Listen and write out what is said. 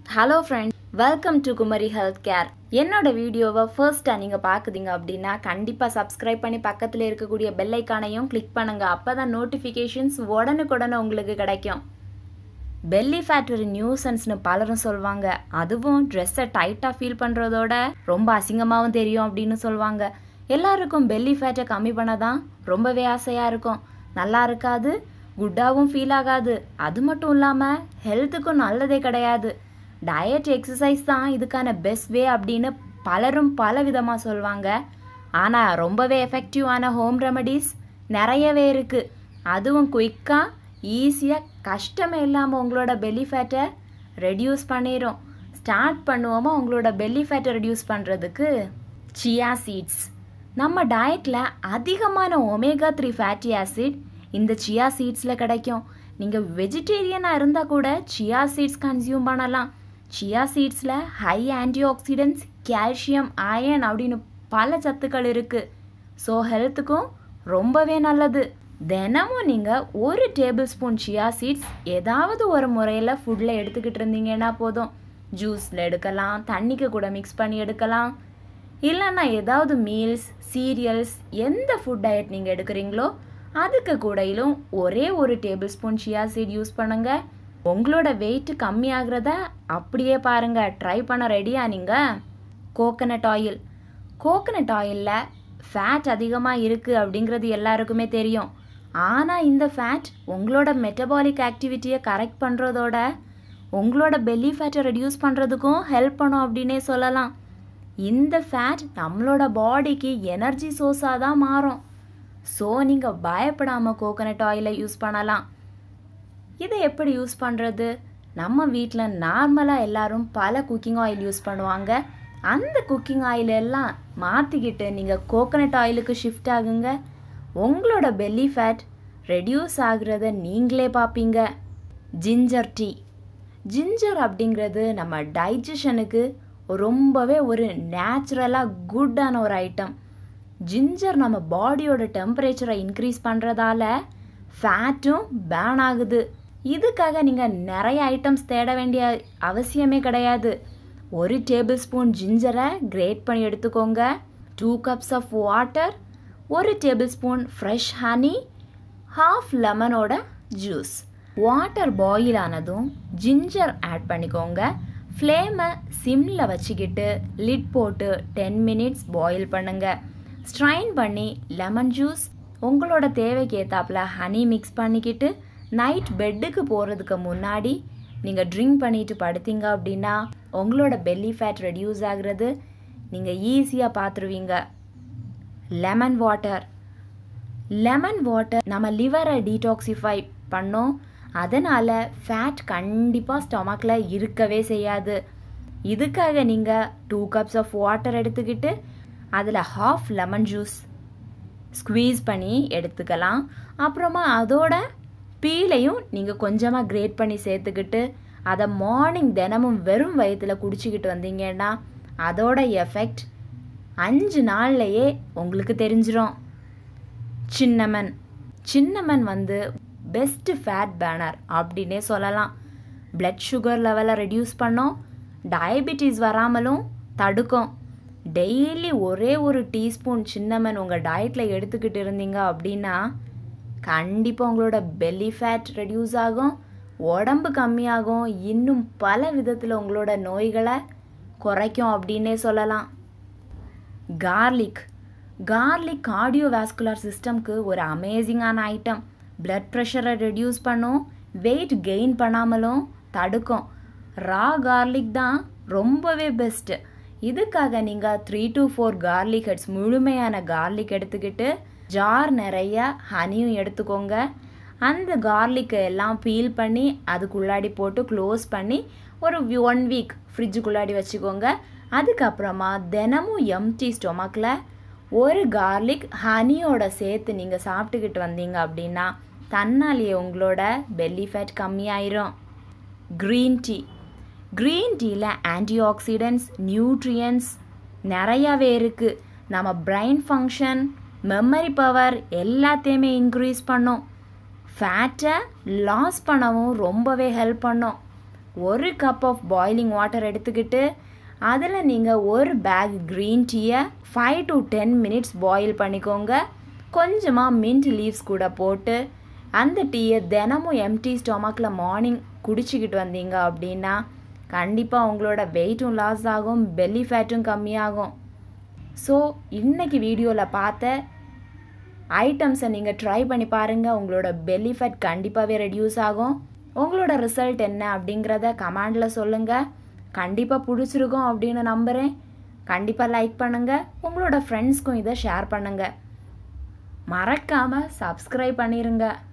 hello friend welcome to Kumari health care என்னோட வீடியோவை ஃபர்ஸ்ட்டாக நீங்கள் பார்க்குறீங்க அப்படின்னா கண்டிப்பாக சப்ஸ்கிரைப் பண்ணி பக்கத்தில் இருக்கக்கூடிய பெல் ஐக்கானையும் கிளிக் பண்ணுங்க அப்போ தான் நோட்டிஃபிகேஷன்ஸ் உடனுக்குடனே உங்களுக்கு கிடைக்கும் பெல்லி ஃபேட் ஒரு நியூசன்ஸ்னு பலரும் சொல்லுவாங்க அதுவும் ட்ரெஸ்ஸை டைட்டாக ஃபீல் பண்ணுறதோட ரொம்ப அசிங்கமாகவும் தெரியும் அப்படின்னு சொல்லுவாங்க எல்லாருக்கும் பெல்லி ஃபேட்டை கம்மி பண்ண தான் ரொம்பவே ஆசையாக இருக்கும் நல்லா இருக்காது குட்டாகவும் ஃபீல் ஆகாது அது மட்டும் இல்லாமல் ஹெல்த்துக்கும் நல்லதே கிடையாது டயட் எக்ஸசைஸ் தான் இதுக்கான பெஸ்ட் வே அப்படின்னு பலரும் பல விதமாக சொல்லுவாங்க ஆனால் ரொம்பவே எஃபெக்டிவான ஹோம் ரெமடிஸ் நிறையவே இருக்குது அதுவும் குயிக்காக ஈஸியாக கஷ்டமே இல்லாமல் உங்களோட பெல்லி ஃபேட்டை ரெடியூஸ் பண்ணிடும் ஸ்டார்ட் பண்ணுவோமா உங்களோட பெல்லி ஃபேட்டை ரெடியூஸ் பண்ணுறதுக்கு சியா சீட்ஸ் நம்ம டயட்டில் அதிகமான ஒமேகா த்ரீ ஃபேட்டி ஆசிட் இந்த சியா சீட்ஸில் கிடைக்கும் நீங்கள் வெஜிடேரியனாக இருந்தால் கூட சியா சீட்ஸ் கன்சியூம் பண்ணலாம் சியா சீட்ஸில் high anti oxidants calcium iron அப்படின்னு பல சத்துக்கள் இருக்குது ஸோ ஹெல்த்துக்கும் ரொம்பவே நல்லது தினமும் நீங்கள் ஒரு டேபிள் ஸ்பூன் சியா சீட்ஸ் ஏதாவது ஒரு முறையில் ஃபுட்டில் எடுத்துக்கிட்டு இருந்தீங்கன்னா போதும் ஜூஸில் எடுக்கலாம் தண்ணிக்கு கூட மிக்ஸ் பண்ணி எடுக்கலாம் இல்லைன்னா ஏதாவது மீல்ஸ் சீரியல்ஸ் எந்த ஃபுட் டயட் நீங்கள் எடுக்கிறீங்களோ அதுக்கு கூடையிலும் ஒரே ஒரு tablespoon chia seed use பண்ணுங்க உங்களோட வெயிட் கம்மி ஆகுறத அப்படியே பாருங்க ட்ரை பண்ண ரெடியா நீங்கள் கோகனட் ஆயில் கோகனட் ஆயிலில் ஃபேட் அதிகமாக இருக்குது அப்படிங்கிறது எல்லாருக்குமே தெரியும் ஆனால் இந்த ஃபேட் உங்களோட மெட்டபாலிக் ஆக்டிவிட்டியை கரெக்ட் பண்ணுறதோட உங்களோட பெல்லி ஃபேட்டை ரெடியூஸ் பண்ணுறதுக்கும் ஹெல்ப் பண்ணும் அப்படின்னே சொல்லலாம் இந்த ஃபேட் நம்மளோட பாடிக்கு எனர்ஜி சோர்ஸாக தான் மாறும் ஸோ நீங்கள் பயப்படாமல் கோகனட் ஆயிலை யூஸ் பண்ணலாம் இதை எப்படி யூஸ் பண்ணுறது நம்ம வீட்டில் நார்மலாக எல்லாரும் பல குக்கிங் ஆயில் யூஸ் பண்ணுவாங்க அந்த குக்கிங் ஆயில் எல்லாம் மாற்றிக்கிட்டு நீங்கள் கோகனட் ஆயிலுக்கு ஷிஃப்ட் ஆகுங்க உங்களோட பெல்லி ஃபேட் ரெடியூஸ் ஆகுறத நீங்களே பார்ப்பீங்க ஜிஞ்சர் டீ ஜிஞ்சர் அப்படிங்கிறது நம்ம டைஜஷனுக்கு ரொம்பவே ஒரு நேச்சுரலாக குட்டான ஒரு ஐட்டம் ஜிஞ்சர் நம்ம பாடியோட டெம்பரேச்சரை இன்க்ரீஸ் பண்ணுறதால ஃபேட்டும் பேன் ஆகுது இதுக்காக நீங்கள் நிறைய ஐட்டம்ஸ் தேட வேண்டிய அவசியமே கிடையாது ஒரு டேபிள் ஸ்பூன் ஜிஞ்சரை கிரேட் பண்ணி எடுத்துக்கோங்க டூ கப்ஸ் ஆஃப் வாட்டர் ஒரு tablespoon fresh honey half லெமனோட ஜூஸ் வாட்டர் பாயில் ஆனதும் ஜிஞ்சர் ஆட் பண்ணிக்கோங்க ஃப்ளேமை சிம்மில் வச்சுக்கிட்டு லிட் போட்டு டென் மினிட்ஸ் பாயில் பண்ணுங்கள் ஸ்ட்ரைன் பண்ணி லெமன் ஜூஸ் உங்களோட தேவைக்கு ஏற்றாப்புல ஹனி மிக்ஸ் பண்ணிக்கிட்டு நைட் பெட்டுக்கு போகிறதுக்கு முன்னாடி நீங்கள் ட்ரிங்க் பண்ணிட்டு படுத்தீங்க அப்படின்னா உங்களோட பெல்லி ஃபேட் ரெடியூஸ் ஆகுறது நீங்கள் ஈஸியாக பார்த்துருவீங்க லெமன் வாட்டர் லெமன் வாட்டர் நம்ம லிவரை டீடாக்சிஃபை பண்ணோம் அதனால் ஃபேட் கண்டிப்பாக ஸ்டொமக்கில் இருக்கவே செய்யாது இதுக்காக நீங்கள் டூ கப்ஸ் ஆஃப் வாட்டர் எடுத்துக்கிட்டு அதில் ஹாஃப் லெமன் ஜூஸ் ஸ்குவீஸ் பண்ணி எடுத்துக்கலாம் அப்புறமா அதோட பீலையும் நீங்கள் கொஞ்சமாக கிரேட் பண்ணி சேர்த்துக்கிட்டு அதை மார்னிங் தினமும் வெறும் வயிற்றில் குடிச்சிக்கிட்டு வந்தீங்கன்னா அதோட எஃபெக்ட் அஞ்சு நாள்லையே உங்களுக்கு தெரிஞ்சிடும் சின்னமன் சின்னமன் வந்து பெஸ்ட் ஃபேட் பேனர் அப்படின்னே சொல்லலாம் பிளட் சுகர் லெவலை ரெடியூஸ் பண்ணோம் டயபிட்டிஸ் வராமலும் தடுக்கும் டெய்லி ஒரே ஒரு டீஸ்பூன் சின்னமன் உங்கள் டயட்டில் எடுத்துக்கிட்டு இருந்தீங்க அப்படின்னா கண்டிப்பாக உங்களோட பெல்லி ஃபேட் ரெடியூஸ் ஆகும் உடம்பு கம்மியாகும் இன்னும் பல விதத்தில் உங்களோட நோய்களை குறைக்கும் அப்படின்னே சொல்லலாம் கார்லிக் கார்லிக் கார்டியோவாஸ்குலர் சிஸ்டம்க்கு ஒரு அமேசிங்கான ஐட்டம் பிளட் ப்ரெஷரை ரெடியூஸ் பண்ணும் வெயிட் கெயின் பண்ணாமலும் தடுக்கும் ரா கார்லிக் தான் ரொம்பவே பெஸ்ட்டு இதுக்காக நீங்கள் three to four garlic heads முழுமையான கார்லிக் எடுத்துக்கிட்டு ஜார் நிறைய ஹனியும் எடுத்துக்கோங்க அந்த கார்லிக்கை எல்லாம் பீல் பண்ணி அதுக்குள்ளாடி போட்டு க்ளோஸ் பண்ணி ஒரு ஒன் வீக் ஃப்ரிட்ஜுக்குள்ளாடி வச்சுக்கோங்க அதுக்கப்புறமா தினமும் எம்டி ஸ்டொமக்கில் ஒரு கார்லிக் ஹனியோட சேர்த்து நீங்கள் சாப்பிட்டுக்கிட்டு வந்தீங்க அப்படின்னா தன்னாலேயே உங்களோட பெல்லி ஃபேட் கம்மியாயிரும் க்ரீன் டீ க்ரீன் டீயில் ஆன்டி ஆக்சிடென்ட்ஸ் நியூட்ரியன்ஸ் நிறையாவே இருக்குது நம்ம பிரெயின் ஃபங்க்ஷன் மெமரி பவர் எல்லாத்தையுமே இன்க்ரீஸ் பண்ணும் ஃபேட்டை லாஸ் பண்ணவும் ரொம்பவே ஹெல்ப் பண்ணும் ஒரு கப் ஆஃப் பாய்லிங் வாட்டர் எடுத்துக்கிட்டு அதில் நீங்கள் ஒரு பேக் க்ரீன் டீயை five to ten minutes boil பண்ணிக்கோங்க கொஞ்சமாக மின்ட் லீவ்ஸ் கூட போட்டு அந்த டீயை தினமும் எம்டி ஸ்டொமக்கில் மார்னிங் குடிச்சிக்கிட்டு வந்தீங்க அப்படின்னா கண்டிப்பாக உங்களோட வெயிட்டும் லாஸ் ஆகும் பெல்லி ஃபேட்டும் கம்மியாகும் ஸோ இன்னைக்கு வீடியோவில் பார்த்த ஐட்டம்ஸை நீங்கள் ட்ரை பண்ணி பாருங்கள் உங்களோட பெல்லி ஃபேட் கண்டிப்பாகவே ரெடியூஸ் ஆகும் உங்களோட ரிசல்ட் என்ன அப்படிங்கிறத கமெண்டில் சொல்லுங்கள் கண்டிப்பாக பிடிச்சிருக்கும் அப்படின்னு நம்புகிறேன் கண்டிப்பாக லைக் பண்ணுங்கள் உங்களோட ஃப்ரெண்ட்ஸ்க்கும் இதை ஷேர் பண்ணுங்கள் மறக்காமல் சப்ஸ்கிரைப் பண்ணிடுங்க